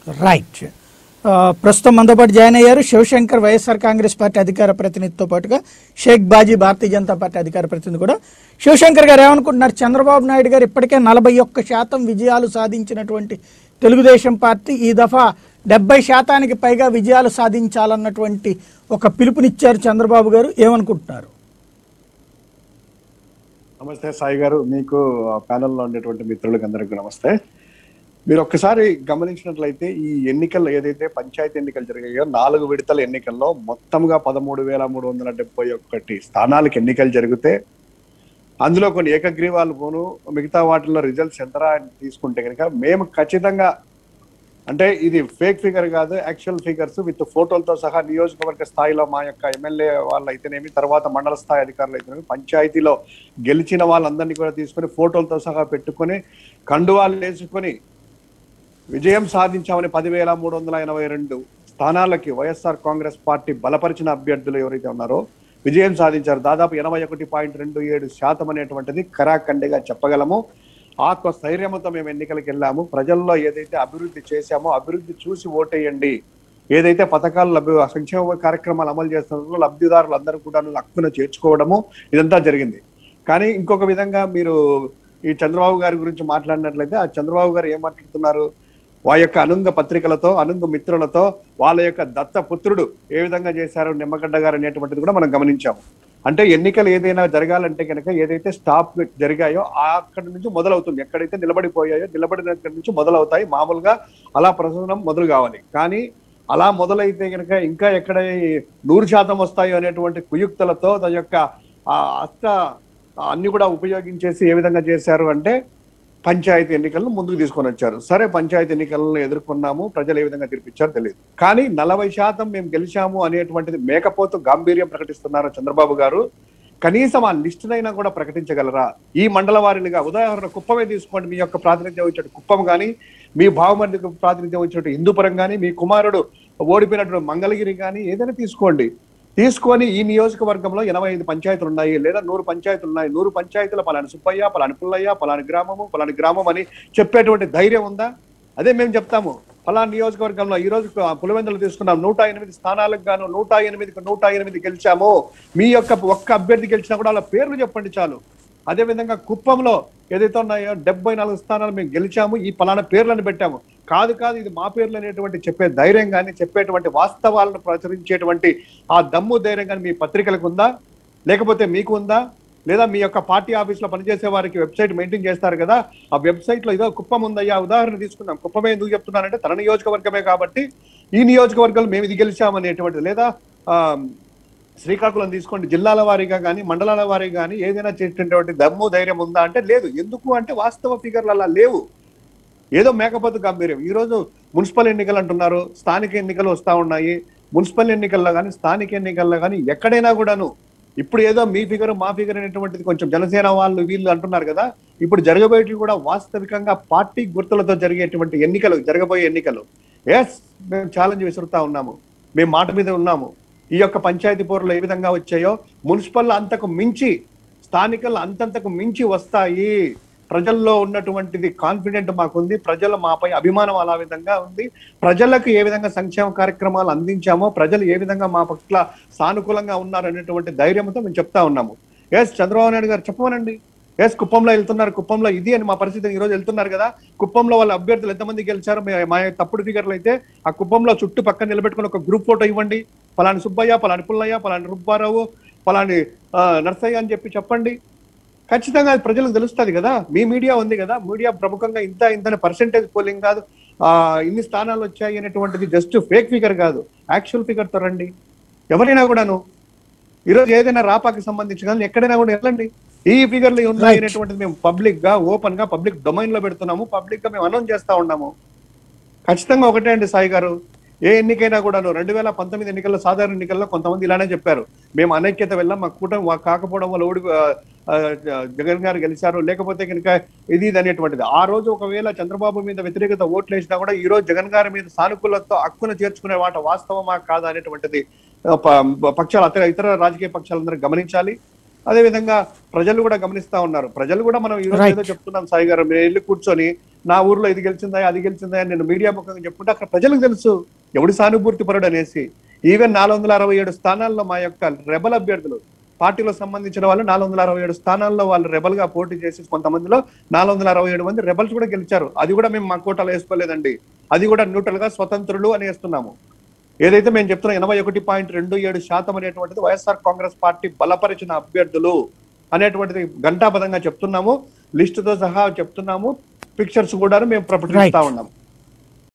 Right ఆ, ప్రస్తుతం మనతో పాటు జాయిన్ అయ్యారు శివశంకర్ వైఎస్ఆర్ కాంగ్రెస్ పార్టీ అధికార ప్రతినిధితో పాటుగా షేక్ బాజీ భారతీయ జనతా పార్టీ అధికార ప్రతినిధి కూడా శివశంకర్ గారు ఏమనుకుంటున్నారు చంద్రబాబు నాయుడు గారు ఇప్పటికే నలభై ఒక్క శాతం విజయాలు సాధించినటువంటి తెలుగుదేశం పార్టీ ఈ దఫా డెబ్బై శాతానికి పైగా విజయాలు సాధించాలన్నటువంటి ఒక పిలుపునిచ్చారు చంద్రబాబు గారు ఏమనుకుంటున్నారు నమస్తే సాయి గారు మీకు ప్యానెల్లో ఉండేటువంటి మిత్రులకు అందరికీ నమస్తే మీరు ఒక్కసారి గమనించినట్లయితే ఈ ఎన్నికల్లో ఏదైతే పంచాయతీ ఎన్నికలు జరిగాయో నాలుగు విడతల ఎన్నికల్లో మొత్తంగా పదమూడు వేల మూడు వందల డెబ్బై ఒకటి స్థానాలకు ఎన్నికలు జరిగితే అందులో కొన్ని ఏకగ్రీవాలు పోను మిగతా వాటిల్లో రిజల్ట్స్ ఎంతరా అని తీసుకుంటే కనుక మేము ఖచ్చితంగా అంటే ఇది ఫేక్ ఫిగర్ కాదు యాక్చువల్ ఫిగర్స్ విత్ ఫోటోలతో సహా నియోజకవర్గ స్థాయిలో మా యొక్క ఎమ్మెల్యే వాళ్ళు అయితేనేమి తర్వాత మండల స్థాయి అధికారులు అయితేనేమి పంచాయతీలో గెలిచిన వాళ్ళందరినీ కూడా తీసుకొని ఫోటోలతో సహా పెట్టుకొని కండువాలు వేసుకొని విజయం సాధించామని పదివేల మూడు వందల ఎనభై రెండు స్థానాలకి వైఎస్ఆర్ కాంగ్రెస్ పార్టీ బలపరిచిన అభ్యర్థులు ఎవరైతే ఉన్నారో విజయం సాధించారు దాదాపు ఎనభై ఒకటి పాయింట్ రెండు ఏడు శాతం అనేటువంటిది కరాఖండిగా చెప్పగలము ఆత్మ స్థైర్యంతో మేము ఎన్నికలకు వెళ్ళాము ప్రజల్లో ఏదైతే అభివృద్ధి చేశామో అభివృద్ధి చూసి ఓటేయండి ఏదైతే పథకాలు లభ్య సంక్షేమ కార్యక్రమాలు అమలు చేస్తున్నారో లబ్ధిదారులు అందరూ కూడా హక్కున చేర్చుకోవడము ఇదంతా జరిగింది కానీ ఇంకొక విధంగా మీరు ఈ చంద్రబాబు గారి గురించి మాట్లాడినట్లయితే ఆ చంద్రబాబు గారు ఏం మాట్లాడుతున్నారు వాళ్ళ యొక్క అనుంగ పత్రికలతో అనుంగ మిత్రులతో వాళ్ళ యొక్క దత్త పుత్రుడు ఏ విధంగా చేశారు నిమ్మగడ్డ గారు అనేటువంటిది కూడా మనం గమనించాము అంటే ఎన్నికలు ఏదైనా జరగాలంటే కనుక ఏదైతే స్టాప్ జరిగాయో ఆ అక్కడి నుంచి మొదలవుతుంది ఎక్కడైతే నిలబడిపోయాయో నిలబడిన దగ్గర నుంచి మొదలవుతాయి మామూలుగా అలా ప్రసంగం మొదలు కావాలి కానీ అలా మొదలైతే కనుక ఇంకా ఎక్కడ ఈ నూరు శాతం వస్తాయో అనేటువంటి కుయుక్తులతో దాని యొక్క ఆ అస్త అన్ని కూడా ఉపయోగించేసి ఏ విధంగా చేశారు అంటే పంచాయతీ ఎన్నికలను ముందుకు తీసుకొని వచ్చారు సరే పంచాయతీ ఎన్నికలను ఎదుర్కొన్నాము ప్రజలు ఏ విధంగా తీర్పిచ్చారో తెలియదు కానీ నలభై శాతం మేము గెలిచాము అనేటువంటిది మేకపోతు గాంభీర్యం ప్రకటిస్తున్నారు చంద్రబాబు గారు కనీసం ఆ లిస్టునైనా కూడా ప్రకటించగలరా ఈ మండల వారీలుగా ఉదాహరణ కుప్పమే తీసుకోండి మీ యొక్క ప్రాతినిధ్యం ఇచ్చాడు కుప్పం కానీ మీ భావమర్దికి ప్రాతినిధ్యం ఇచ్చినట్టు హిందూపురం కానీ మీ కుమారుడు ఓడిపోయినటువంటి మంగళగిరి కానీ ఏదైనా తీసుకోండి తీసుకొని ఈ నియోజకవర్గంలో ఎనభై ఐదు పంచాయతీలు ఉన్నాయి లేదా నూరు పంచాయతీలు ఉన్నాయి నూరు పంచాయతీలు పలాని సుబ్బయ్య పలాని పుల్లయ్య పలాని గ్రామము పలాని గ్రామం అని చెప్పేటువంటి ధైర్యం ఉందా అదే మేము చెప్తాము పలానా నియోజకవర్గంలో ఈ రోజు పులివెందులు తీసుకున్నాం నూట ఎనిమిది స్థానాలకు గాను నూట ఎనిమిదికి నూట ఎనిమిది గెలిచాము మీ యొక్క ఒక్క అభ్యర్థి గెలిచినా కూడా వాళ్ళ పేర్లు చెప్పండి చాలు అదే విధంగా కుప్పంలో ఏదైతే ఉన్నాయో డెబ్బై నాలుగు స్థానాలు మేము గెలిచాము ఈ పలానా పేర్లను పెట్టాము కాదు కాదు ఇది మా పేర్లు అనేటువంటి చెప్పే ధైర్యం కానీ చెప్పేటువంటి వాస్తవాలను ప్రచురించేటువంటి ఆ దమ్ము ధైర్యం కానీ మీ పత్రికలకు ఉందా లేకపోతే మీకు ఉందా లేదా మీ యొక్క పార్టీ ఆఫీస్ లో పనిచేసే వారికి వెబ్సైట్ మెయింటైన్ చేస్తారు కదా ఆ వెబ్సైట్ లో ఇదో కుప్పం ఉందయ్యా ఉదాహరణ తీసుకుందాం కుప్పమే ఎందుకు చెప్తున్నానంటే తన నియోజకవర్గమే కాబట్టి ఈ నియోజకవర్గాలు మేము ఇది గెలిచామనేటువంటిది లేదా ఆ శ్రీకాకుళం తీసుకోండి జిల్లాల వారీగా కానీ మండలాల వారీగా కానీ ఏదైనా చేసేటువంటి దమ్ము ధైర్యం ఉందా అంటే లేదు ఎందుకు అంటే వాస్తవ ఫిగర్లు అలా లేవు ఏదో మేకపోతు గంభీర్యం ఈ రోజు మున్సిపల్ ఎన్నికలు అంటున్నారు స్థానిక ఎన్నికలు వస్తా ఉన్నాయి మున్సిపల్ ఎన్నికల్లో కానీ స్థానిక ఎన్నికల్లో కానీ ఎక్కడైనా కూడాను ఇప్పుడు ఏదో మీ ఫిగర్ మా ఫిగర్ అనేటువంటిది కొంచెం జనసేన వాళ్ళు వీళ్ళు అంటున్నారు కదా ఇప్పుడు జరగబోయేటివి కూడా వాస్తవికంగా పార్టీ గుర్తులతో జరిగేటువంటి ఎన్నికలు జరగబోయే ఎన్నికలు ఎస్ మేము ఛాలెంజ్ విసురుతా ఉన్నాము మేము మాట మీద ఉన్నాము ఈ యొక్క పంచాయతీ పోరులు ఏ విధంగా వచ్చాయో మున్సిపల్ అంతకు మించి స్థానికలు అంతంతకు మించి వస్తాయి ప్రజల్లో ఉన్నటువంటిది కాన్ఫిడెంట్ మాకుంది ప్రజల మాపై అభిమానం అలా విధంగా ఉంది ప్రజలకు ఏ విధంగా సంక్షేమ కార్యక్రమాలు అందించామో ప్రజలు ఏ విధంగా మా పట్ల సానుకూలంగా ఉన్నారు అనేటువంటి ధైర్యంతో మేము చెప్తా ఉన్నాము ఎస్ చంద్రబాబు నాయుడు గారు చెప్పమనండి ఎస్ కుప్పంలో వెళ్తున్నారు కుప్పంలో ఇది అని మా పరిస్థితి ఈ రోజు వెళ్తున్నారు కదా కుప్పంలో వాళ్ళ అభ్యర్థులు ఎంతమంది గెలిచారో మీ- మా తప్పుడు ఫిగర్లు అయితే ఆ కుప్పంలో చుట్టూ పక్కన నిలబెట్టుకుని ఒక గ్రూప్ ఫోటో ఇవ్వండి పలాని సుబ్బయ్య పలాని పుల్లయ్య పలాని రుబ్బారావు పలాని ఆ, నర్సయ్య అని చెప్పి చెప్పండి ఖచ్చితంగా అది ప్రజలకు తెలుస్తుంది కదా మీ మీడియా ఉంది కదా మీడియా ప్రముఖంగా ఇంత ఇంత పర్సెంటేజ్ పోలింగ్ కాదు ఆ ఇన్ని స్థానాలు వచ్చాయి అనేటువంటిది జస్ట్ ఫేక్ ఫిగర్ కాదు యాక్చువల్ ఫిగర్ తో రండి ఎవరైనా కూడాను ఈరోజు ఏదైనా రాపాకి సంబంధించి కానీ ఎక్కడైనా కూడా వెళ్ళండి ఈ ఫిగర్లు ఉన్నాయి Right. అనేటువంటిది మేము పబ్లిక్ గా ఓపెన్ గా పబ్లిక్ డొమైన్ లో పెడుతున్నాము పబ్లిక్ గా మేము అనౌన్స్ చేస్తా ఉన్నాము ఖచ్చితంగా ఒకటే అండి సాయి గారు ఏ ఎన్నికైనా కూడాను రెండు వేల పంతొమ్మిది ఎన్నికల్లో సాధారణ ఎన్నికల్లో కొంతమంది ఇలానే చెప్పారు మేము అనైక్యత వెళ్ళాం మా కూటమి వా- కాకపోవడం వల్ల ఓడి ఆ, ఆ, జగన్ గారు గెలిచారు లేకపోతే కనుక ఇది ఇది అనేటువంటిది ఆ రోజు ఒకవేళ చంద్రబాబు మీద వ్యతిరేకత ఓట్లు వేసినా కూడా ఈ రోజు జగన్ గారి మీద సానుకూలతో హక్కును చేర్చుకునే మాట వాస్తవమా కాదా అనేటువంటిది ఆ, ప- పక్షాలు ఇతర ఇతర రాజకీయ పక్షాలందరూ గమనించాలి అదే విధంగా ప్రజలు కూడా గమనిస్తా ఉన్నారు ప్రజలు కూడా మనం ఈ రోజు Right. ఏదో చెప్తున్నాం సాయి గారు మీరు వెళ్ళి కూర్చొని నా ఊర్లో ఇది గెలిచిందా అది గెలిచిందా అని నేను మీడియా ముఖంగా చెప్పుకుంటే అక్కడ ప్రజలకు తెలుసు ఎవడు సానుభూతి పరుడు అనేసి ఈవెన్ నాలుగు వందల అరవై ఏడు స్థానాల్లో మా యొక్క రెబల్ అభ్యర్థులు పార్టీలో సంబంధించిన వాళ్ళు నాలుగు వందల అరవై ఏడు స్థానాల్లో వాళ్ళు రెబల్ గా పోటీ చేసి కొంతమందిలో నాలుగు వందల అరవై ఏడు మంది రెబల్స్ కూడా గెలిచారు అది కూడా మేము మా కోటాలో వేసుకోలేదండి అది కూడా న్యూట్రల్ గా స్వతంత్రులు అని వేస్తున్నాము ఏదైతే మేము చెప్తున్నాం ఎనభై ఒకటి పాయింట్ రెండు ఏడు శాతం అనేటువంటిది వైఎస్ఆర్ కాంగ్రెస్ పార్టీ బలపరిచిన అభ్యర్థులు అనేటువంటిది ఘంటాపదంగా చెప్తున్నాము లిస్ట్ తో సహా చెప్తున్నాము పిక్చర్స్ కూడా మేము ప్రకటిస్తా ఉన్నాం